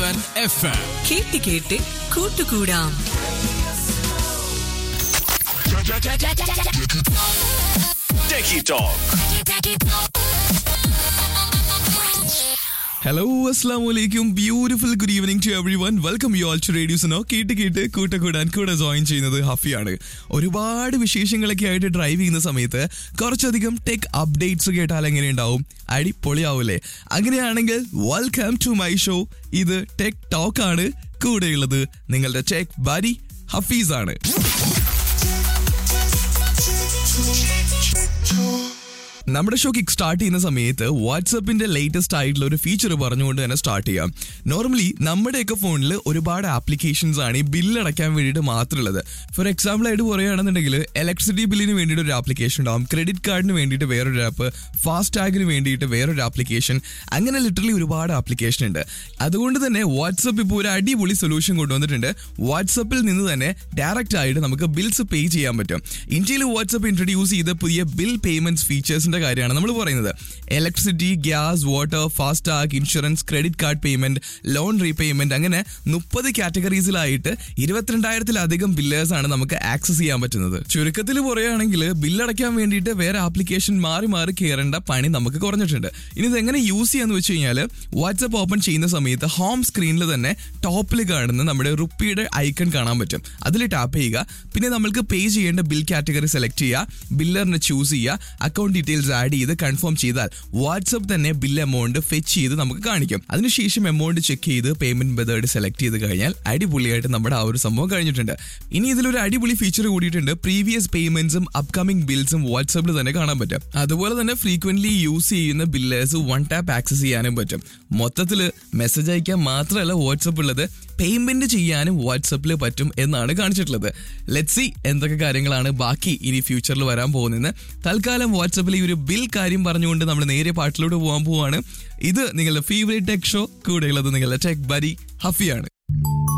Seven F M കേട്ട് കേട്ട് കൂട്ടുകൂടാം Techie Talk. ഹലോ അസ്സാം വലൈക്കും beautiful good evening to everyone welcome you all to റേഡിയോസിനോ കേട്ട് കേട്ട് കൂട്ടക്കൂടാൻ കൂടെ ജോയിൻ ചെയ്യുന്നത് ഹഫിയാണ് ഒരുപാട് വിശേഷങ്ങളൊക്കെ ആയിട്ട് ഡ്രൈവ് ചെയ്യുന്ന സമയത്ത് കുറച്ചധികം ടെക് അപ്ഡേറ്റ്സ് കേട്ടാൽ എങ്ങനെ ഉണ്ടാവും അടിപൊളിയാവൂലേ അങ്ങനെയാണെങ്കിൽ വെൽക്കം ടു മൈ ഷോ ഇത് ടെക് ടോക്ക് ആണ് കൂടെയുള്ളത് നിങ്ങളുടെ ടെക് ബരി ഹഫീസ് ആണ് നമ്മുടെ ഷോ കിക്ക് സ്റ്റാർട്ട് ചെയ്യുന്ന സമയത്ത് വാട്സപ്പിന്റെ ലേറ്റസ്റ്റ് ആയിട്ടുള്ള ഒരു ഫീച്ചർ പറഞ്ഞുകൊണ്ട് തന്നെ സ്റ്റാർട്ട് ചെയ്യാം നോർമലി നമ്മുടെയൊക്കെ ഫോണിൽ ഒരുപാട് ആപ്ലിക്കേഷൻസ് ആണ് ഈ ബില്ല് അടയ്ക്കാൻ വേണ്ടിയിട്ട് മാത്രമുള്ളത് ഫോർ എക്സാമ്പിൾ ആയിട്ട് പറയുകയാണെന്നുണ്ടെങ്കിൽ ഇലക്ട്രിസിറ്റി ബില്ലിന് വേണ്ടിയിട്ട് ഒരു ആപ്ലിക്കേഷൻ ഉണ്ടാവും ക്രെഡിറ്റ് കാർഡിന് വേണ്ടിയിട്ട് വേറൊരു ആപ്പ് ഫാസ്റ്റ് ടാഗിന് വേണ്ടിയിട്ട് വേറൊരു ആപ്ലിക്കേഷൻ അങ്ങനെ ലിറ്ററലി ഒരുപാട് ആപ്ലിക്കേഷൻ ഉണ്ട് അതുകൊണ്ട് തന്നെ വാട്സപ്പ് ഇപ്പോൾ ഒരു അടിപൊളി സൊല്യൂഷൻ കൊണ്ടുവന്നിട്ടുണ്ട് വാട്സപ്പിൽ നിന്ന് തന്നെ ഡയറക്റ്റ് ആയിട്ട് നമുക്ക് ബിൽസ് പേ ചെയ്യാൻ പറ്റും ഇന്ത്യയിൽ വാട്സപ്പ് ഇൻട്രൊഡ്യൂസ് ചെയ്ത പുതിയ ബിൽ പേയ്മെന്റ്സ് ഫീച്ചേഴ്സിന്റെ കാര്യമാണ് നമ്മൾ പറയുന്നത് electricity gas water fast tag insurance credit card payment loan repayment അങ്ങനെ മുപ്പത് കാറ്റഗറീസിലായിട്ട് ഇരുപത്തിരണ്ടായിരത്തിലധികം ബില്ലേഴ്സ് ആണ് നമുക്ക് ആക്സസ് ചെയ്യാൻ പറ്റുന്നത് ചുരുക്കത്തിൽ പറയുകയാണെങ്കിൽ ബില്ലടയ്ക്കാൻ വേണ്ടിയിട്ട് വേറെ ആപ്ലിക്കേഷൻ മാറി മാറി കയറേണ്ട പണി നമുക്ക് കുറഞ്ഞിട്ടുണ്ട് ഇനി ഇത് എങ്ങനെ യൂസ് ചെയ്യാന്ന് വെച്ച് കഴിഞ്ഞാൽ വാട്സപ്പ് ഓപ്പൺ ചെയ്യുന്ന സമയത്ത് ഹോം സ്ക്രീനിൽ തന്നെ ടോപ്പിൽ കാണുന്ന നമ്മുടെ റുപ്പിയുടെ ഐക്കൺ കാണാൻ പറ്റും അതിൽ ടാപ്പ് ചെയ്യുക പിന്നെ നമ്മൾക്ക് പേ ചെയ്യേണ്ട ബിൽ കാറ്റഗറി സെലക്ട് ചെയ്യുക ബില്ലറിനെ ചൂസ് ചെയ്യുക അക്കൗണ്ട് ഡീറ്റെയിൽസ് ആഡ് ചെയ്ത് കൺഫേം ചെയ്താൽ വാട്സപ്പ് തന്നെ ബിൽ എമൗണ്ട് ഫെച്ച് ചെയ്ത് നമുക്ക് കാണിക്കും അതിനുശേഷം എമൗണ്ട് ചെക്ക് ചെയ്ത് പേയ്മെന്റ് മെത്തേഡ് സെലക്ട് ചെയ്ത് കഴിഞ്ഞാൽ അടിപൊളിയായിട്ട് നമ്മുടെ ആ ഒരു സംഭവം കഴിഞ്ഞിട്ടുണ്ട് ഇനി ഇതിലൊരു അടിപൊളി ഫീച്ചർ കൂടിയിട്ടുണ്ട് പ്രീവിയസ് പേയ്മെന്റ്സും അപ്കമിംഗ് ബിൽസും വാട്സപ്പിൽ തന്നെ കാണാൻ പറ്റും അതുപോലെ തന്നെ ഫ്രീക്വന്റ്ലി യൂസ് ചെയ്യുന്ന ബില്ലേഴ്സ് വൺ ടാപ്പ് ആക്സസ് ചെയ്യാനും പറ്റും മൊത്തത്തിൽ മെസ്സേജ് അയക്കാൻ മാത്രമല്ല വാട്സപ്പ് ഉള്ളത് പേയ്മെന്റ് ചെയ്യാനും വാട്സപ്പിൽ പറ്റും എന്നാണ് കാണിച്ചിട്ടുള്ളത് ലെറ്റ് സി എന്തൊക്കെ കാര്യങ്ങളാണ് ബാക്കി ഇനി ഫ്യൂച്ചറിൽ വരാൻ പോകുന്നത് തൽക്കാലം വാട്സപ്പിൽ ഈ ഒരു ബിൽ കാര്യം പറഞ്ഞുകൊണ്ട് നമ്മൾ നേരെ പാട്ടിലൂടെ പോകാൻ പോവാണ് ഇത് നിങ്ങളുടെ ഫേവറേറ്റ് ടെക് ഷോ കൂടെയുള്ളത് നിങ്ങളുടെ ടെക് ബരി ഹഫിയാണ്